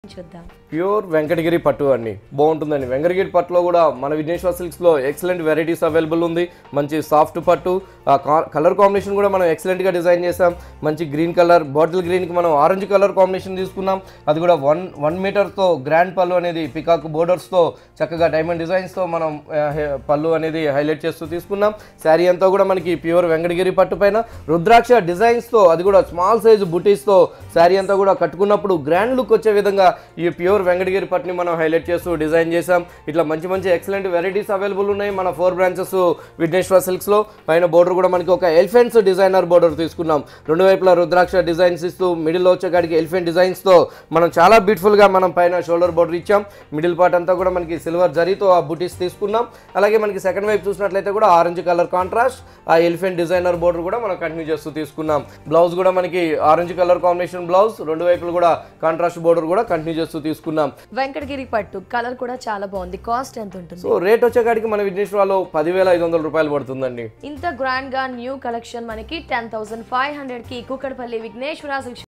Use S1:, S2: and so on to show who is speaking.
S1: చూద్దాం
S2: ప్యూర్ వెంకటగిరి పట్టు అండి బాగుంటుందండి వెంకటగిరి పట్టులో కూడా మన విఘ్నేశ్వర సిల్క్స్లో ఎక్సలెంట్ వెరైటీస్ అవైలబుల్ ఉంది మంచి సాఫ్ట్ పట్టు ఆ కలర్ కాంబినేషన్ కూడా మనం ఎక్సలెంట్గా డిజైన్ చేసాం మంచి గ్రీన్ కలర్ బాటిల్ గ్రీన్కి మనం ఆరెంజ్ కలర్ కాంబినేషన్ తీసుకున్నాం అది కూడా వన్ వన్ మీటర్తో గ్రాండ్ పళ్ళు అనేది పికాక్ బోర్డర్స్తో చక్కగా డైమండ్ డిజైన్స్తో మనం ఆ, హె- పళ్ళు అనేది హైలైట్ చేస్తూ తీసుకున్నాం శారీ అంతా కూడా మనకి ప్యూర్ వెంకటగిరి పట్టు పైన రుద్రాక్ష డిజైన్స్తో అది కూడా స్మాల్ సైజ్ బుటీస్తో శారీ అంతా కూడా కట్టుకున్నప్పుడు గ్రాండ్ లుక్ వచ్చే విధంగా ఈ ప్యూర్ వెంకటగిరి పట్టుని మనం హైలైట్ చేస్తూ డిజైన్ చేసాం ఇట్లా మంచి మంచి ఎక్సలెంట్ వెరైటీస్ అవైలబుల్ ఉన్నాయి మన ఫోర్ బ్రాంచెస్ విఘ్నేశ్వర సిల్క్స్లో పైన బోర్డర్ కూడా మనకి ఒక ఎలిఫెంట్స్ డిజైనర్ బోర్డర్ తీసుకున్నాం రెండు వైపులా రుద్రాక్ష డిజైన్స్ ఇస్తూ మిడిల్లో వచ్చేకాడికి ఎలిఫెంట్ డిజైన్స్తో మనం చాలా బ్యూటిఫుల్గా మనం పైన షోల్డర్ బోర్డర్ ఇచ్చాం మిడిల్ పార్ట్ అంతా కూడా మనకి సిల్వర్ జరీతో ఆ బుటీస్ తీసుకున్నాం అలాగే మనకి సెకండ్ వైపు చూసినట్లయితే కూడా ఆరెంజ్ కలర్ కాంట్రాస్ట్ ఆ ఎలిఫెంట్ డిజైనర్ బోర్డర్ కూడా మనం కంటిన్యూ చేస్తూ తీసుకున్నాం బ్లౌజ్ కూడా మనకి ఆరెంజ్ కలర్ కాంబినేషన్ బ్లౌజ్ రెండు వైపులు కూడా కాంట్రాస్ట్ బోర్డర్ కూడా కంటిన్యూ చేస్తూ తీసుకున్నాం
S1: వెంకటగిరి పట్టు కలర్ కూడా చాలా బాగుంది కాస్ట్ ఎంత ఉంటుంది
S2: సో రేట్ వచ్చేకాడికి మన విఘ్నేశ్వరాలో పదివేల ఐదు వందల రూపాయలు పడుతుందండి
S1: ఇంత గ్రాండ్ గా న్యూ కలెక్షన్ మనకి టెన్ థౌసండ్ ఫైవ్ హండ్రెడ్ కి కుక్కడపల్లి విఘ్నేశ్వర